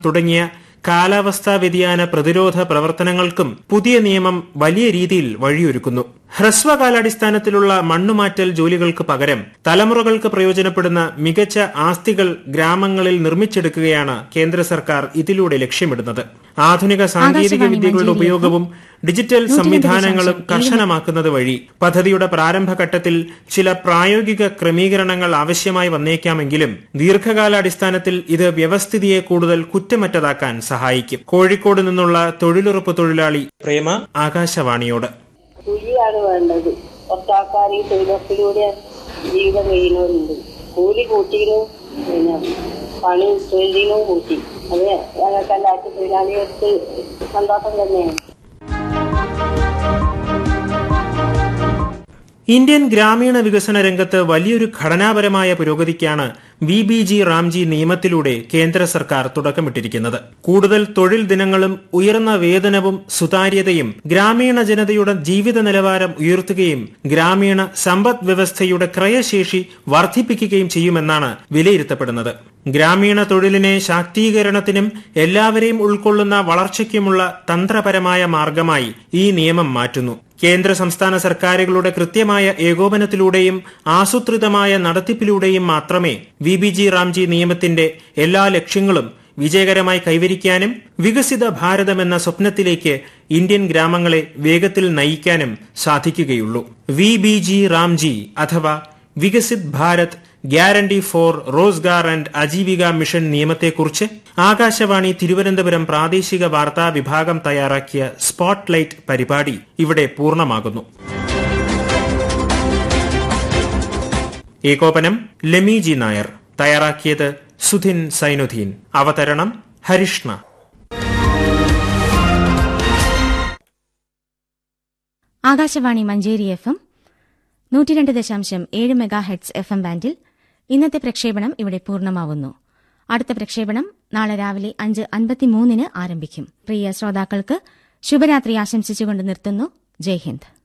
തുടങ്ങിയ കാലാവസ്ഥാ വ്യതിയാന പ്രതിരോധ പ്രവർത്തനങ്ങൾക്കും പുതിയ നിയമം വലിയ രീതിയിൽ വഴിയൊരുക്കുന്നു ഹ്രസ്വകാലാടിസ്ഥാനത്തിലുള്ള മണ്ണുമാറ്റൽ ജോലികൾക്ക് പകരം തലമുറകൾക്ക് പ്രയോജനപ്പെടുന്ന മികച്ച ആസ്തികൾ ഗ്രാമങ്ങളിൽ നിർമ്മിച്ചെടുക്കുകയാണ് കേന്ദ്ര സർക്കാർ ഇതിലൂടെ ലക്ഷ്യമിടുന്നത് ആധുനിക സാങ്കേതിക വിദ്യകളുടെ ഉപയോഗവും ഡിജിറ്റൽ സംവിധാനങ്ങളും കർശനമാക്കുന്നത് വഴി പദ്ധതിയുടെ പ്രാരംഭഘട്ടത്തിൽ ചില പ്രായോഗിക ക്രമീകരണങ്ങൾ ആവശ്യമായി വന്നേക്കാമെങ്കിലും ദീർഘകാലാടിസ്ഥാനത്തിൽ ഇത് വ്യവസ്ഥിതിയെ കൂടുതൽ കുറ്റമറ്റതാക്കാൻ സഹായിക്കും കോഴിക്കോട് നിന്നുള്ള തൊഴിലുറപ്പ് തൊഴിലാളി പ്രേമ ആകാശവാണിയോട് കൂലിയാണ് വേണ്ടത് കുറച്ചാൾക്കാർ ഈ തൊഴിലുറപ്പിലൂടെ ജീവിതം കഴിയുന്നവരുണ്ട് കൂലി കൂട്ടിയിരുന്നു പിന്നെ പണി തൊഴിലിനും കൂട്ടി അത് ഞങ്ങൾക്ക് എല്ലാവർക്കും തൊഴിലാളികൾക്ക് സന്തോഷം തന്നെയാണ് ഇന്ത്യൻ ഗ്രാമീണ വികസന രംഗത്ത് വലിയൊരു ഘടനാപരമായ പുരോഗതിക്കാണ് വി ബി ജി റാംജി നിയമത്തിലൂടെ കേന്ദ്ര സർക്കാർ തുടക്കമിട്ടിരിക്കുന്നത് കൂടുതൽ തൊഴിൽ ദിനങ്ങളും ഉയർന്ന വേതനവും സുതാര്യതയും ഗ്രാമീണ ജനതയുടെ ജീവിത നിലവാരം ഉയർത്തുകയും ഗ്രാമീണ സമ്പദ് വ്യവസ്ഥയുടെ ക്രയശേഷി വർദ്ധിപ്പിക്കുകയും ചെയ്യുമെന്നാണ് വിലയിരുത്തപ്പെടുന്നത് ഗ്രാമീണ തൊഴിലിനെ ശാക്തീകരണത്തിനും എല്ലാവരെയും ഉൾക്കൊള്ളുന്ന വളർച്ചയ്ക്കുമുള്ള തന്ത്രപരമായ മാർഗമായി ഈ നിയമം മാറ്റുന്നു കേന്ദ്ര സംസ്ഥാന സർക്കാരുകളുടെ കൃത്യമായ ഏകോപനത്തിലൂടെയും ആസൂത്രിതമായ നടത്തിപ്പിലൂടെയും മാത്രമേ വി ബി ജി റാംജി നിയമത്തിന്റെ എല്ലാ ലക്ഷ്യങ്ങളും വിജയകരമായി കൈവരിക്കാനും വികസിത ഭാരതം എന്ന സ്വപ്നത്തിലേക്ക് ഇന്ത്യൻ ഗ്രാമങ്ങളെ വേഗത്തിൽ നയിക്കാനും സാധിക്കുകയുള്ളൂ വി ബി ജി റാംജി അഥവാ Viksit Bharat guarantee for Rozgar and Ajeevika mission നിയമത്തെക്കുറിച്ച് ആകാശവാണി തിരുവനന്തപുരം പ്രാദേശിക വാർത്താ വിഭാഗം തയ്യാറാക്കിയ സ്പോട്ട്ലൈറ്റ് പരിപാടി ഇവിടെ പൂർണ്ണമാകുന്നു ഏകോപനം ലെമി നായർ തയ്യാറാക്കിയത് സുധിൻ സൈനുദ്ദീൻ അവതരണം ഹരിഷ്ണ ആകാശവാണി മഞ്ചേരി എഫ് എം നൂറ്റി രണ്ട് ദശാംശം ഏഴ് മെഗാ ഹെഡ്സ് എഫ് എം ബാൻഡിൽ ഇന്നത്തെ പ്രക്ഷേപണം ഇവിടെ പൂർണ്ണമാവുന്നു അടുത്ത പ്രക്ഷേപണം നാളെ രാവിലെ അഞ്ച് അൻപത്തിമൂന്നിന് ആരംഭിക്കും പ്രിയ ശ്രോതാക്കൾക്ക് ശുഭരാത്രി ആശംസിച്ചുകൊണ്ട് നിർത്തുന്നു ജയ് ഹിന്ദ്